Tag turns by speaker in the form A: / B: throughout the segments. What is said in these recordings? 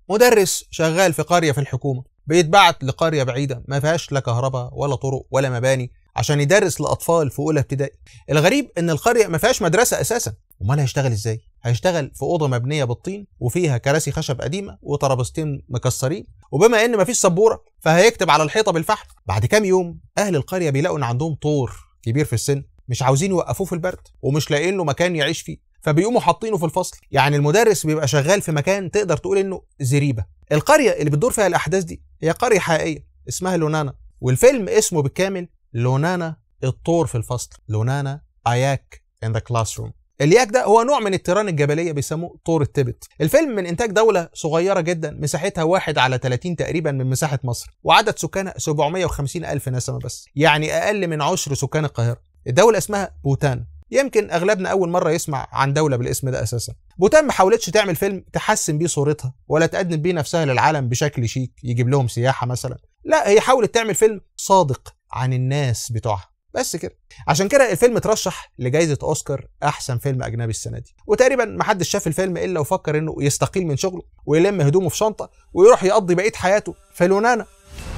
A: مدرس شغال في قريه في الحكومه بيتبعت لقريه بعيده ما فيهاش لا كهرباء ولا طرق ولا مباني عشان يدرس لاطفال في اولى ابتدائي الغريب ان القريه ما فيهاش مدرسه اساسا امال هيشتغل ازاي هيشتغل في اوضه مبنيه بالطين وفيها كراسي خشب قديمه وترابيزتين مكسرين وبما ان مفيش سبوره فهيكتب على الحيطه بالفحم بعد كام يوم اهل القريه بيلاقوا ان عندهم طور كبير في السن مش عاوزين يوقفوه في البرد ومش لاقيين له مكان يعيش فيه فبيقوموا حاطينه في الفصل يعني المدرس بيبقى شغال في مكان تقدر تقول انه زريبه القريه اللي بتدور فيها الاحداث دي هي قريه حقيقيه اسمها لونانا والفيلم اسمه بالكامل لونانا الطور في الفصل لونانا اياك ان ذا كلاس روم الياك ده هو نوع من التيران الجبليه بيسموه طور التبت الفيلم من انتاج دوله صغيره جدا مساحتها واحد على 30 تقريبا من مساحه مصر وعدد سكانها 750 الف نسمه بس يعني اقل من عشر سكان القاهره الدوله اسمها بوتان يمكن اغلبنا اول مره يسمع عن دوله بالاسم ده اساسا بوتان ما حاولتش تعمل فيلم تحسن بيه صورتها ولا تقدم بيه نفسها للعالم بشكل شيك يجيب لهم سياحه مثلا لا هي حاولت تعمل فيلم صادق عن الناس بتوعها بس كده عشان كده الفيلم اترشح لجائزه اوسكار احسن فيلم اجنبي السنه دي وتقريبا ما حدش شاف الفيلم الا وفكر انه يستقيل من شغله ويلم هدومه في شنطه ويروح يقضي بقيه حياته في لونانا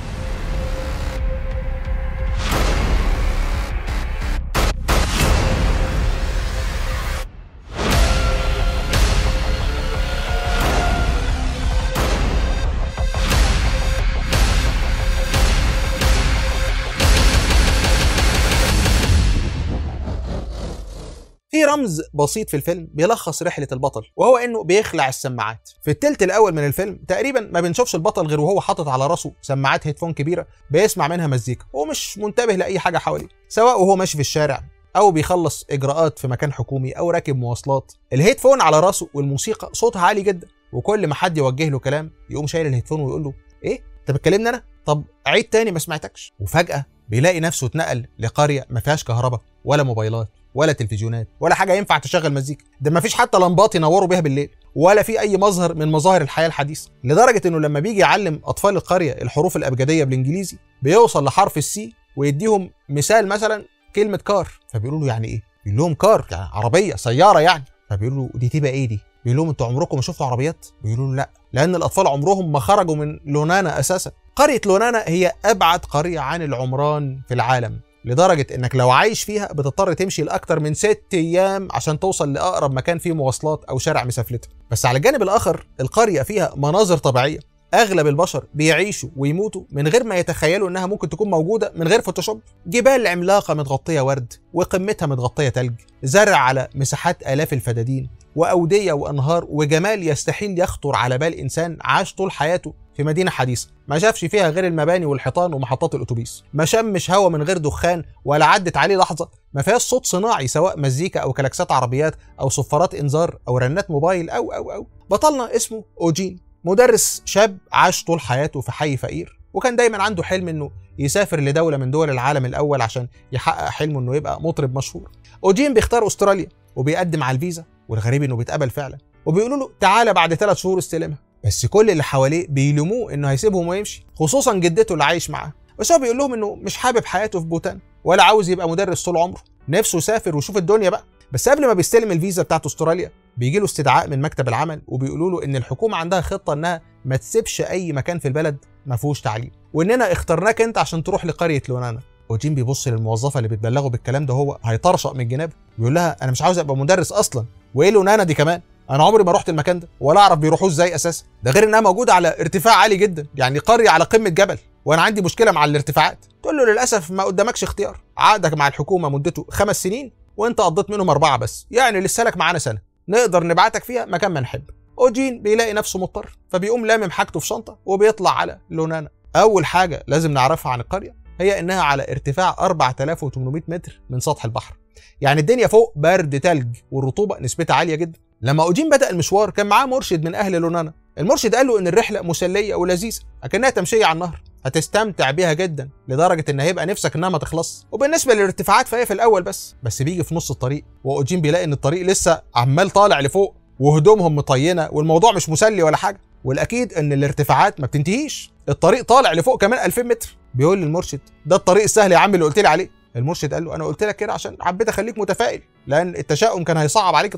A: في رمز بسيط في الفيلم بيلخص رحلة البطل وهو انه بيخلع السماعات في التلت الاول من الفيلم تقريبا ما بنشوفش البطل غير وهو حاطط على راسه سماعات هيدفون كبيرة بيسمع منها مزيكا هو مش منتبه لأي حاجة حواليه سواء وهو ماشي في الشارع او بيخلص اجراءات في مكان حكومي او راكب مواصلات الهيدفون على راسه والموسيقى صوتها عالي جدا وكل ما حد يوجه له كلام يقوم شايل الهيدفون ويقول له ايه انت بتكلمني انا طب عيد تاني ما سمعتكش وفجأة بيلاقي نفسه اتنقل لقرية ما فيهاش كهرباء ولا موبايلات ولا تلفزيونات ولا حاجه ينفع تشغل مزيكا ده ما فيش حتى لمبات ينوروا بيها بالليل ولا في اي مظهر من مظاهر الحياه الحديثه لدرجه انه لما بيجي يعلم اطفال القريه الحروف الابجديه بالانجليزي بيوصل لحرف السي ويديهم مثال مثلا كلمه كار فبيقولوا له يعني ايه يقول لهم كار يعني عربيه سياره يعني فبيقولوا له دي تبقى ايه دي بيقول لهم انتوا عمركم ما شفتوا عربيات بيقولوا له لا لان الاطفال عمرهم ما خرجوا من لونانا اساسا قريه لونانا هي ابعد قريه عن العمران في العالم لدرجة انك لو عايش فيها بتضطر تمشي لأكتر من ست أيام عشان توصل لأقرب مكان فيه مواصلات أو شارع مسافلتها بس على الجانب الآخر القرية فيها مناظر طبيعية اغلب البشر بيعيشوا ويموتوا من غير ما يتخيلوا انها ممكن تكون موجوده من غير فوتوشوب جبال عملاقه متغطيه ورد وقمتها متغطيه تلج زرع على مساحات الاف الفدادين واوديه وانهار وجمال يستحيل يخطر على بال انسان عاش طول حياته في مدينه حديثه ما شافش فيها غير المباني والحيطان ومحطات الاتوبيس ما شمش هوا من غير دخان ولا عدت عليه لحظه ما فيهاش صوت صناعي سواء مزيكا او كلاكسات عربيات او صفارات انذار او رنات موبايل او او او بطلنا اسمه اوجين مدرس شاب عاش طول حياته في حي فقير وكان دايما عنده حلم انه يسافر لدوله من دول العالم الاول عشان يحقق حلمه انه يبقى مطرب مشهور اوجين بيختار استراليا وبيقدم على الفيزا والغريب انه بيتقبل فعلا وبيقولوا له تعالى بعد ثلاث شهور استلمها بس كل اللي حواليه بيلوموه انه هيسيبهم ويمشي خصوصا جدته اللي عايش معاه بس هو بيقول لهم انه مش حابب حياته في بوتان ولا عاوز يبقى مدرس طول عمره نفسه يسافر ويشوف الدنيا بقى بس قبل ما بيستلم الفيزا بتاعت استراليا بيجي له استدعاء من مكتب العمل وبيقولوا له ان الحكومه عندها خطه انها ما تسيبش اي مكان في البلد ما فيهوش تعليم واننا اخترناك انت عشان تروح لقريه لونانا اوجين بيبص للموظفه اللي بتبلغه بالكلام ده هو هيطرشق من الجناب بيقول لها انا مش عاوز ابقى مدرس اصلا وايه لونانا دي كمان انا عمري ما رحت المكان ده ولا اعرف بيروحوه ازاي اساسا ده غير انها موجوده على ارتفاع عالي جدا يعني قريه على قمه جبل وانا عندي مشكله مع الارتفاعات تقول له للاسف ما قدامكش اختيار عقدك مع الحكومه مدته خمس سنين وانت قضيت منهم اربعه بس يعني لسه لك معانا سنه نقدر نبعتك فيها مكان ما نحب اوجين بيلاقي نفسه مضطر فبيقوم لامم حاجته في شنطه وبيطلع على لونانا اول حاجه لازم نعرفها عن القريه هي انها على ارتفاع 4800 متر من سطح البحر يعني الدنيا فوق برد تلج والرطوبه نسبتها عاليه جدا لما اوجين بدا المشوار كان معاه مرشد من اهل لونانا المرشد قال له ان الرحله مسليه ولذيذه اكنها تمشيه على النهر هتستمتع بيها جدا لدرجه ان هيبقى نفسك انها ما تخلص وبالنسبه للارتفاعات فهي في الاول بس بس بيجي في نص الطريق واوجين بيلاقي ان الطريق لسه عمال طالع لفوق وهدومهم مطينه والموضوع مش مسلي ولا حاجه والاكيد ان الارتفاعات ما بتنتهيش الطريق طالع لفوق كمان 2000 متر بيقول للمرشد ده الطريق السهل يا عم اللي قلت لي عليه المرشد قال له انا قلت لك كده عشان حبيت اخليك متفائل لان التشاؤم كان هيصعب عليك الطريق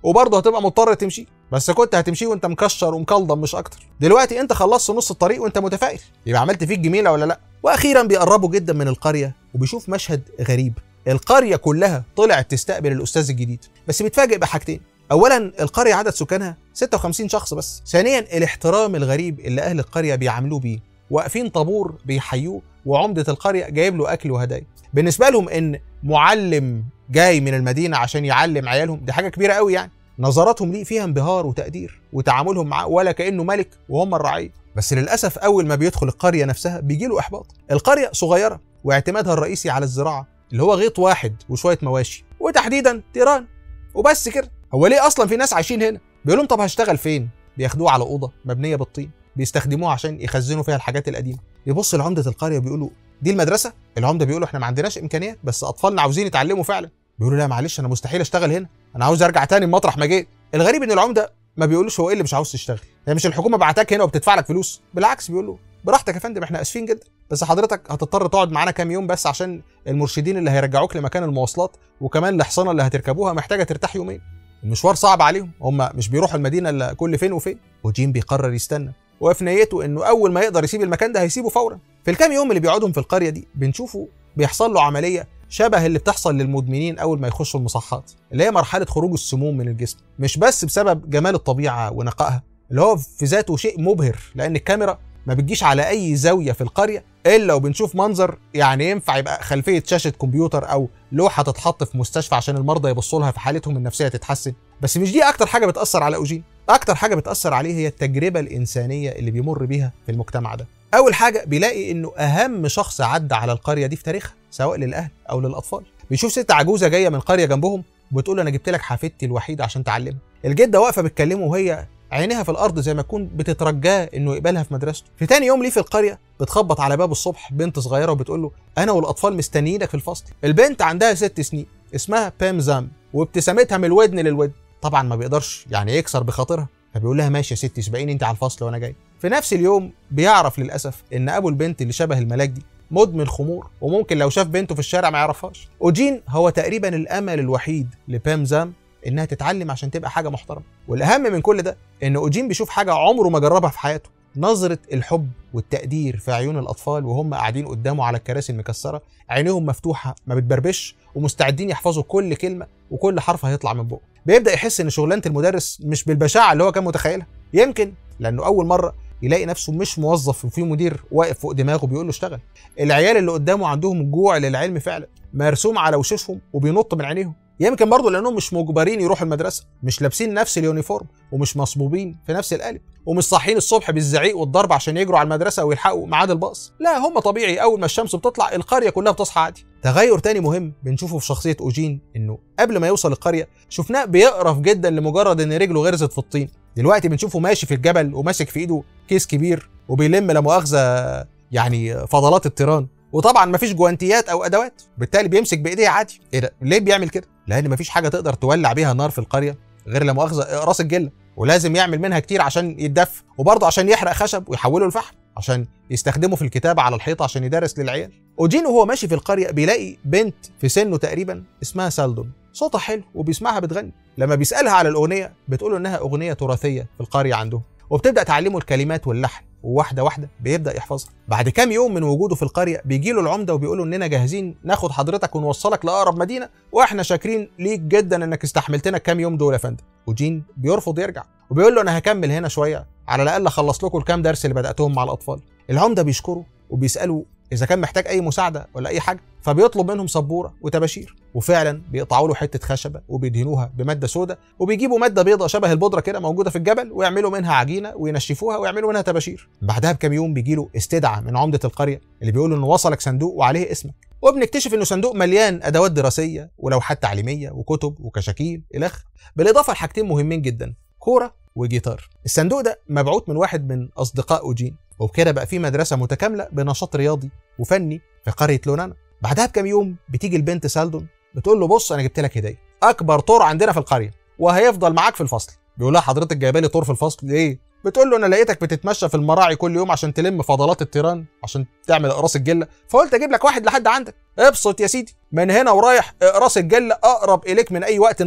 A: وبرضه هتبقى مضطر تمشي بس كنت هتمشي وانت مكشر ومكلضم مش اكتر دلوقتي انت خلصت نص الطريق وانت متفائل يبقى عملت فيك جميله ولا لا واخيرا بيقربوا جدا من القريه وبيشوف مشهد غريب القريه كلها طلعت تستقبل الاستاذ الجديد بس بيتفاجئ بحاجتين اولا القريه عدد سكانها 56 شخص بس ثانيا الاحترام الغريب اللي اهل القريه بيعاملوه بيه واقفين طابور بيحيوه وعمده القريه جايب له اكل وهدايا بالنسبه لهم ان معلم جاي من المدينه عشان يعلم عيالهم دي حاجه كبيره قوي يعني نظراتهم ليه فيها انبهار وتقدير وتعاملهم معاه ولا كانه ملك وهم الرعيه بس للاسف اول ما بيدخل القريه نفسها بيجي له احباط القريه صغيره واعتمادها الرئيسي على الزراعه اللي هو غيط واحد وشويه مواشي وتحديدا تيران وبس كده هو ليه اصلا في ناس عايشين هنا بيقول لهم طب هشتغل فين بياخدوه على اوضه مبنيه بالطين بيستخدموها عشان يخزنوا فيها الحاجات القديمه يبص لعمده القريه بيقولوا دي المدرسه العمده بيقولوا احنا ما عندناش امكانيات بس اطفالنا عاوزين يتعلموا فعلا بيقولوا لا معلش انا مستحيل اشتغل هنا انا عاوز ارجع تاني مطرح ما جيت الغريب ان العمده ما بيقولوش هو ايه اللي مش عاوز تشتغل هي مش الحكومه بعتك هنا وبتدفع لك فلوس بالعكس بيقول له براحتك يا فندم احنا اسفين جدا بس حضرتك هتضطر تقعد معانا كام يوم بس عشان المرشدين اللي هيرجعوك لمكان المواصلات وكمان الحصانه اللي هتركبوها محتاجه ترتاح يومين المشوار صعب عليهم هم مش بيروحوا المدينه الا كل فين وفين وجيم بيقرر يستنى وفي نيته انه اول ما يقدر يسيب المكان ده هيسيبه فورا في الكام يوم اللي بيقعدهم في القريه دي بنشوفه بيحصل له عمليه شبه اللي بتحصل للمدمنين اول ما يخشوا المصحات اللي هي مرحله خروج السموم من الجسم مش بس بسبب جمال الطبيعه ونقائها اللي هو في ذاته شيء مبهر لان الكاميرا ما بتجيش على اي زاويه في القريه الا وبنشوف منظر يعني ينفع يبقى خلفيه شاشه كمبيوتر او لوحه تتحط في مستشفى عشان المرضى يبصوا لها في حالتهم النفسيه تتحسن بس مش دي اكتر حاجه بتاثر على اوجين اكتر حاجه بتاثر عليه هي التجربه الانسانيه اللي بيمر بيها في المجتمع ده اول حاجه بيلاقي انه اهم شخص عدى على القريه دي في تاريخها سواء للاهل او للاطفال بيشوف ست عجوزه جايه من قريه جنبهم وبتقول له انا جبت لك حفيدتي الوحيده عشان تعلمها الجده واقفه بتكلمه وهي عينيها في الارض زي ما تكون بتترجاه انه يقبلها في مدرسته في تاني يوم ليه في القريه بتخبط على باب الصبح بنت صغيره وبتقول له انا والاطفال مستنيينك في الفصل البنت عندها ست سنين اسمها بام زام وابتسامتها من الودن للودن طبعا ما بيقدرش يعني يكسر بخاطرها فبيقول لها ماشي يا ستي سبقيني انت على الفصل وانا جاي في نفس اليوم بيعرف للاسف ان ابو البنت اللي شبه الملاك دي مدمن خمور وممكن لو شاف بنته في الشارع ما يعرفهاش اوجين هو تقريبا الامل الوحيد لبام زام انها تتعلم عشان تبقى حاجه محترمه والاهم من كل ده ان اوجين بيشوف حاجه عمره ما جربها في حياته نظرة الحب والتقدير في عيون الأطفال وهم قاعدين قدامه على الكراسي المكسرة عينيهم مفتوحة ما بتبربش ومستعدين يحفظوا كل كلمة وكل حرف هيطلع من بقه بيبدأ يحس إن شغلانة المدرس مش بالبشاعة اللي هو كان متخيلها يمكن لأنه أول مرة يلاقي نفسه مش موظف وفي مدير واقف فوق دماغه بيقول له اشتغل العيال اللي قدامه عندهم جوع للعلم فعلا مرسوم على وشوشهم وبينط من عينيهم يمكن برضه لانهم مش مجبرين يروحوا المدرسه مش لابسين نفس اليونيفورم ومش مصبوبين في نفس القالب ومش صاحيين الصبح بالزعيق والضرب عشان يجروا على المدرسه ويلحقوا ميعاد الباص لا هم طبيعي اول ما الشمس بتطلع القريه كلها بتصحى عادي تغير تاني مهم بنشوفه في شخصيه اوجين انه قبل ما يوصل القريه شفناه بيقرف جدا لمجرد ان رجله غرزت في الطين دلوقتي بنشوفه ماشي في الجبل وماسك في ايده كيس كبير وبيلم لا مؤاخذه يعني فضلات التيران وطبعا مفيش جوانتيات او ادوات بالتالي بيمسك بايديه عادي ايه ده ليه بيعمل كده لان مفيش حاجه تقدر تولع بيها نار في القريه غير لا مؤاخذه اقراص الجله ولازم يعمل منها كتير عشان يتدفى وبرضه عشان يحرق خشب ويحوله لفحم عشان يستخدمه في الكتابه على الحيطه عشان يدرس للعيال اوجين وهو ماشي في القريه بيلاقي بنت في سنه تقريبا اسمها سالدون صوتها حلو وبيسمعها بتغني لما بيسالها على الاغنيه بتقول انها اغنيه تراثيه في القريه عندهم وبتبدا تعلمه الكلمات واللحن وواحده واحده بيبدا يحفظها بعد كام يوم من وجوده في القريه بيجي له العمده وبيقول له اننا جاهزين ناخد حضرتك ونوصلك لاقرب مدينه واحنا شاكرين ليك جدا انك استحملتنا كام يوم دول يا فندم وجين بيرفض يرجع وبيقول له انا هكمل هنا شويه على الاقل اخلص لكم الكام درس اللي بداتهم مع الاطفال العمده بيشكره وبيساله اذا كان محتاج اي مساعده ولا اي حاجه فبيطلب منهم سبوره وتباشير وفعلا بيقطعوا له حته خشبه وبيدهنوها بماده سوداء وبيجيبوا ماده بيضاء شبه البودره كده موجوده في الجبل ويعملوا منها عجينه وينشفوها ويعملوا منها تباشير بعدها بكام يوم بيجي له استدعاء من عمده القريه اللي بيقول انه وصلك صندوق وعليه اسمك وبنكتشف انه صندوق مليان ادوات دراسيه ولوحات تعليميه وكتب وكشاكيل الخ بالاضافه لحاجتين مهمين جدا كوره وجيتار الصندوق ده مبعوث من واحد من اصدقاء اوجين وبكده بقى في مدرسه متكامله بنشاط رياضي وفني في قريه لونانا بعدها بكام يوم بتيجي البنت سالدون بتقول له بص انا جبت لك هديه اكبر طور عندنا في القريه وهيفضل معاك في الفصل بيقول لها حضرتك جايبه لي طور في الفصل ليه بتقول له انا لقيتك بتتمشى في المراعي كل يوم عشان تلم فضلات التيران عشان تعمل اقراص الجله فقلت اجيب لك واحد لحد عندك ابسط يا سيدي من هنا ورايح اقراص الجله اقرب اليك من اي وقت مضى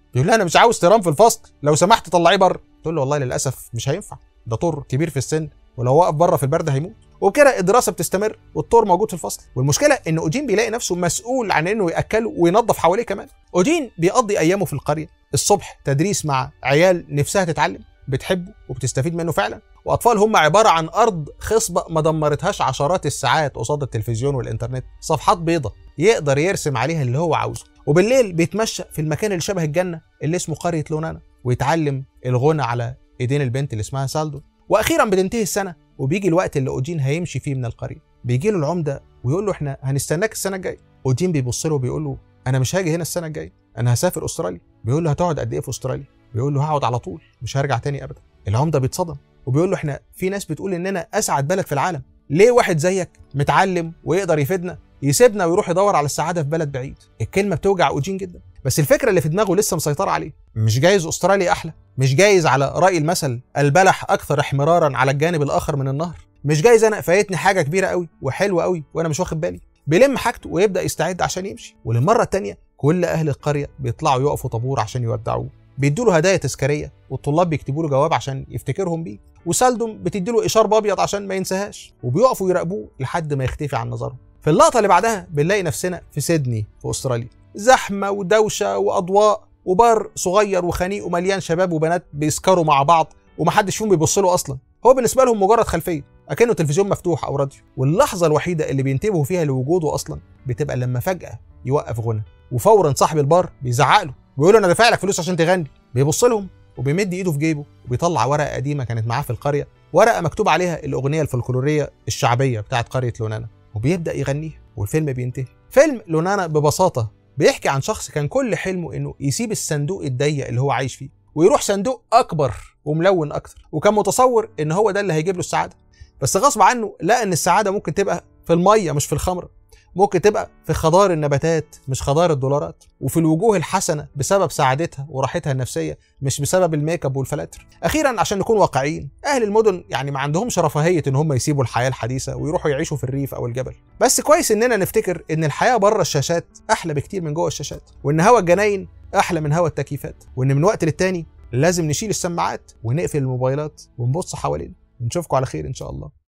A: يقول لها انا مش عاوز تيران في الفصل لو سمحت طلعيه بره تقول له والله للاسف مش هينفع ده طور كبير في السن ولو وقف بره في البرد هيموت وبكده الدراسه بتستمر والطور موجود في الفصل والمشكله ان اوجين بيلاقي نفسه مسؤول عن انه ياكله وينظف حواليه كمان اوجين بيقضي ايامه في القريه الصبح تدريس مع عيال نفسها تتعلم بتحبه وبتستفيد منه فعلا واطفال هم عباره عن ارض خصبه ما دمرتهاش عشرات الساعات قصاد التلفزيون والانترنت صفحات بيضة يقدر يرسم عليها اللي هو عاوزه وبالليل بيتمشى في المكان اللي شبه الجنه اللي اسمه قريه لونانا ويتعلم الغنى على ايدين البنت اللي اسمها سالدو واخيرا بتنتهي السنه وبيجي الوقت اللي اوجين هيمشي فيه من القريه بيجي له العمده ويقول له احنا هنستناك السنه الجايه اوجين بيبص له وبيقول له انا مش هاجي هنا السنه الجايه انا هسافر استراليا بيقول له هتقعد قد ايه في استراليا بيقول له هقعد على طول مش هرجع تاني ابدا العمده بيتصدم وبيقول له احنا في ناس بتقول اننا اسعد بلد في العالم ليه واحد زيك متعلم ويقدر يفيدنا يسيبنا ويروح يدور على السعاده في بلد بعيد الكلمه بتوجع اوجين جدا بس الفكره اللي في دماغه لسه مسيطره عليه مش جايز استراليا احلى مش جايز على راي المثل البلح اكثر احمرارا على الجانب الاخر من النهر مش جايز انا فايتني حاجه كبيره قوي وحلوه قوي وانا مش واخد بالي بيلم حاجته ويبدا يستعد عشان يمشي وللمره الثانيه كل اهل القريه بيطلعوا يقفوا طابور عشان يودعوه بيدوا له هدايا تذكاريه والطلاب بيكتبوا له جواب عشان يفتكرهم بيه وسالدوم بتدي له اشار ابيض عشان ما ينساهاش وبيقفوا يراقبوه لحد ما يختفي عن نظرهم في اللقطه اللي بعدها بنلاقي نفسنا في سيدني في استراليا زحمه ودوشه واضواء وبار صغير وخنيق ومليان شباب وبنات بيسكروا مع بعض ومحدش فيهم بيبص له اصلا هو بالنسبه لهم مجرد خلفيه اكنه تلفزيون مفتوح او راديو واللحظه الوحيده اللي بينتبهوا فيها لوجوده اصلا بتبقى لما فجاه يوقف غنى وفورا صاحب البار بيزعق له ويقول له انا دافع لك فلوس عشان تغني بيبص لهم وبيمد ايده في جيبه وبيطلع ورقه قديمه كانت معاه في القريه ورقه مكتوب عليها الاغنيه الفلكلوريه الشعبيه بتاعت قريه لونانا وبيبدا يغنيها والفيلم بينتهي فيلم لونانا ببساطه بيحكي عن شخص كان كل حلمه انه يسيب الصندوق الضيق اللي هو عايش فيه ويروح صندوق اكبر وملون اكتر وكان متصور ان هو ده اللي هيجيب له السعاده بس غصب عنه لقى ان السعاده ممكن تبقى في الميه مش في الخمره ممكن تبقى في خضار النباتات مش خضار الدولارات وفي الوجوه الحسنه بسبب سعادتها وراحتها النفسيه مش بسبب الميك اب والفلاتر اخيرا عشان نكون واقعيين اهل المدن يعني ما عندهمش رفاهيه ان هم يسيبوا الحياه الحديثه ويروحوا يعيشوا في الريف او الجبل بس كويس اننا نفتكر ان الحياه بره الشاشات احلى بكتير من جوه الشاشات وان هوا الجناين احلى من هوا التكييفات وان من وقت للتاني لازم نشيل السماعات ونقفل الموبايلات ونبص حوالينا نشوفكم على خير ان شاء الله